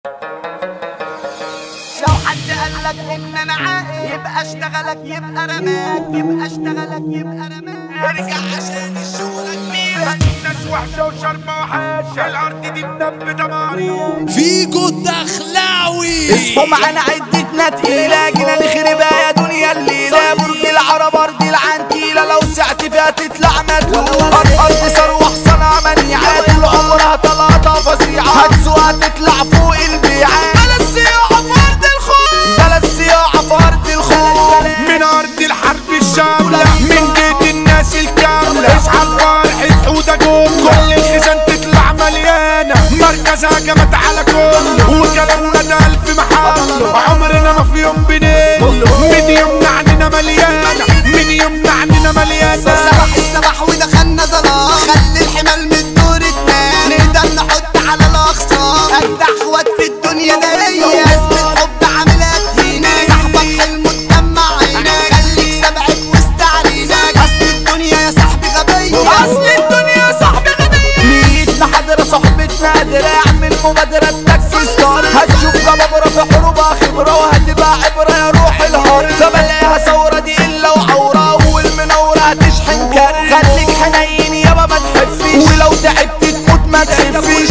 لو حد قالك ان انا عاقل يبقى اشتغلك يبقى رماك يبقى اشتغلك يبقى رماك ارجع عشان الشغل كبيرة الناس وحشة وشربة وحاشة الأرض دي منبتة معرية فيجو الدخلاوي اصحوا معانا عدتنا تقيلة جينا نخربها يا دنيا الليلة برج العرب ارض العنتيلة لو سعت فيها تطلع مدلول الارض ثروة حصانها منيعات طول عمرها طلعتها فظيعة هتسوقها تطلع فوق البيعات بلا السياحة في ارض الخوف بلا السياحة في ارض الخوف من أرض الحرب الشاملة من جيت الناس الكاملة اصحى الفرح حودة جملة كل الخزان تطلع مليانة مركزها جمت على كله وكلامنا ده ألف محل عمرنا ما في يوم بنقل من يومنا عننا مليانة من يومنا عننا مليانة سبح السبح ودخلنا ظلام خلي الحمال من الدور تنام نقدر نحط على الاخصام اجدع اخوات في الدنيا ده هي نسبة حب عاملها تهينة صاحبك حلمه تدمع عينك خليك سبعك وسط علينك اصل الدنيا يا صاحبي غبية اصل الدنيا يا صاحبي غبية نيتنا حاضرة صحبتنا قادرة اعمل مبادرة تاكسي ستار هتشوف جبابرة في حروبها خبرة وهتبقى عبرة يا روح الهار فبلاها ثورة دي الا وعورة والمنورة هتشحن كارت خليك حنين يابا ما تحفيش ولو تعبت تموت ما تخفيش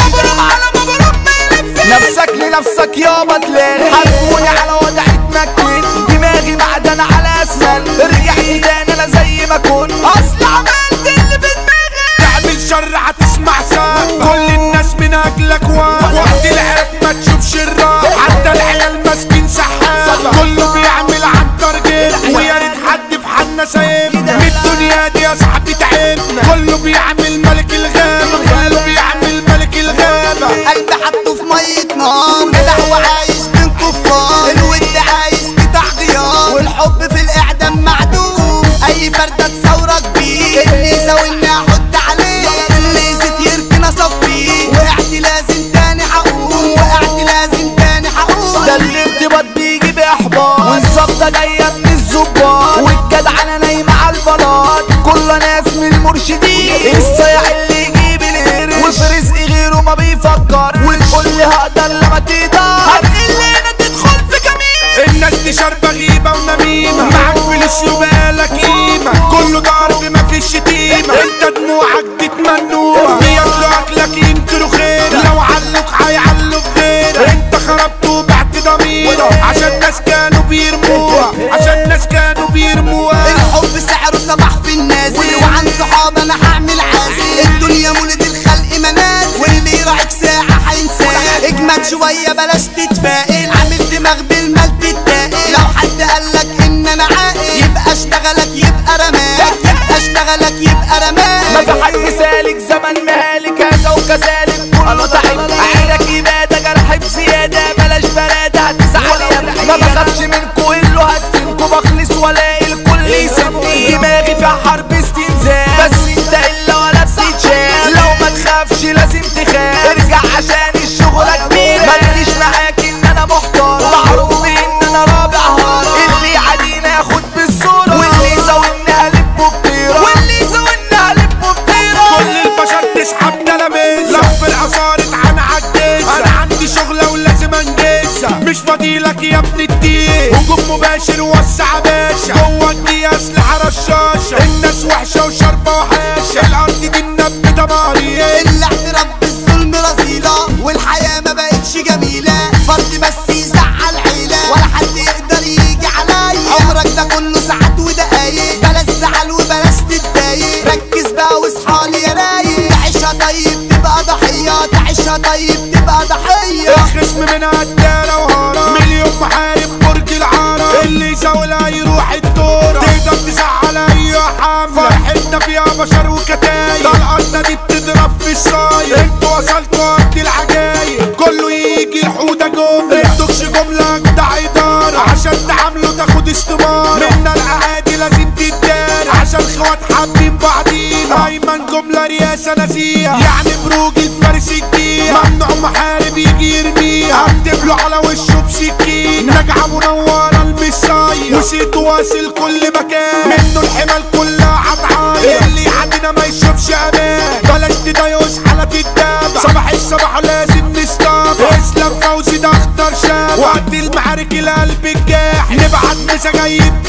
نفسك لنفسك يابا تلاقي حرقوني على وضع اتمكن دماغي معدن على اسفل رجعت تاني انا زي ما كنت اصل عملت اللي في دماغي تعمل شر هتسمع سام كل الناس من اجلك واقف وقت العرق ما تشوفش الراحة حتى العيال ماسكين سحاب كله بيعمل عن تارجت ويا ريت حد في حالنا سايبنا من الدنيا دي يا صاحبي تعبنا كله بيعمل ملك الغابة كله بيعمل ملك الغابة قلبي حطه في مية نار جدع وعايش بين كفار الود عايز قطع غيار والحب في الاعدام معدوم اي فردة تصورك بيه اللي يساويني احط عليه اللي يزيد يركن اصفيه وقعت لازم تاني هقوم وقعت لازم تاني هقوم ده الارتباط بيجي باحباط والظبطة جاية من الظباط والجدعنة نايمة على البلاط كل ناس من المرشدين الصيع اللي يجيب القرش وفي رزق غيره ما بيفكر وتقول لي هقدر لما تقدر هتقل هنا تدخل في كمين الناس دي شاربة غيبة ونميمة معاك فلوس يبقالك قيمة كله ضرب مفيش شتيمة انت دموعك تتمنوها بياكلوا اكلك ينكروا خير لو علوك هيعلوا غير انت خربت وبعت ضمير عشان ناس كانوا بيرموها عشان ناس كانوا بيرموها الحب سعره صباح في النازل وعن صحاب انا هعمل عازل الدنيا مولد الخلق منازل واللي يراعيك ساعة هينساك اجمد شوية بلاش تتفائل عامل دماغ بالمال تتاقل لو حد قالك ان انا عاقل يبقى اشتغلك يبقى رماك يبقى اشتغلك يبقى رماك ما في حد سالك زمن مهالك هذا وكذلك كله تعب عينك يبادة جرح بزيادة بلاش برادة هتزعل يا ما بخافش منكو اللي هدفنكو بخلص والاقي الكل يسيبني دماغي فيها حرب استنزاف بس انت الا ولا بتتشاف لو ما تخافش لازم تخاف ارجع عشان الشغل كبير ما تجيش معاك ان انا محتار معروف ان انا رابع هارة اللي عادينا ياخد بالصورة واللي يزاولني هلبه بطيرة واللي يزاولني هلبه بطيرة كل البشر تسحب تلاميذ لو في العصار اتعن عالجيزة انا عندي شغلة ولازم انجزها مش فاضيلك يا ابن الدين هجوم مباشر وسع باشا جوه دي اسلحة رشاشة الناس وحشة وشاربة وحاشة الارض دي منبتة ماريه الاعتراف بالظلم رذيلة والحياة ما بقتش جميلة فرد بس يزعل عيلة ولا حد يقدر يجي عليا عمرك ده كله ساعات ودقايق بلاش زعل وبلاش تتضايق ركز بقى واصحى يا رايق تعيشها طيب تبقى ضحية تعيشها طيب تبقى ضحية الخصم من قدارة وهارة مليون محارب برج العارة اللي يزاولها يروح الدورة تقدر تزعل اي حملة فرحتنا فيها بشر وكتايب طلقاتنا دي بتضرب في الصاير انتوا وصلتوا قد العجايب كله يجي الحودة جملة انتوكش جملة جدع إدارة عشان تعاملوا تاخد استمارة منا الأعادي لازم تتدار عشان خوات حابين بعضينا أيمن جملة رياسة نزيهة يعني بروج الفارس الجديد ممنوع محارب يجي يرميها اكتب له على وشه بسكين نجعة منورة المصاية وسيته واصل كل مكان منه الحمل كلها هتعاير اللي يعدينا ما يشوفش امان بلاش تدايوس حالة الدابة صباح الصباح لازم نستابع اسلام فوزي ده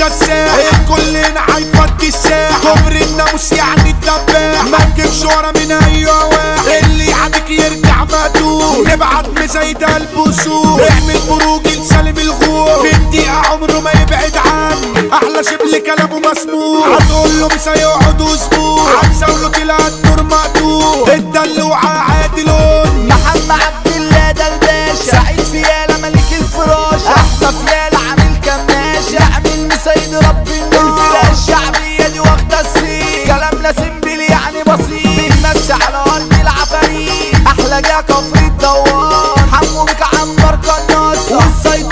كساح الكل هنا هيفضي الساحة كبر الناموس يعني الدباح ما تجيبش ورا من اي واحد اللي يعاديك يرجع مقتول نبعت مزايد البسوط اعمل بروج لسالم الغور في الدقيقة عمره ما يبعد عني احلى شبل كلامه مسموع هتقول له مش هيقعد اسبوع هتساوله تلاقي النور مقطوع الدلوعة عادل قول محمد عبد الله ده الباشا سعيد فيالا ملك الفراش احمد فيالا عامل كماشة عامل مسيد رب النار الفرقة الشعبية دي واخدة السين كلامنا سمبل يعني بسيط بنمشي على ارض العفاريت احلى جا كفر الدوار حمو بك عمر قناص والصيد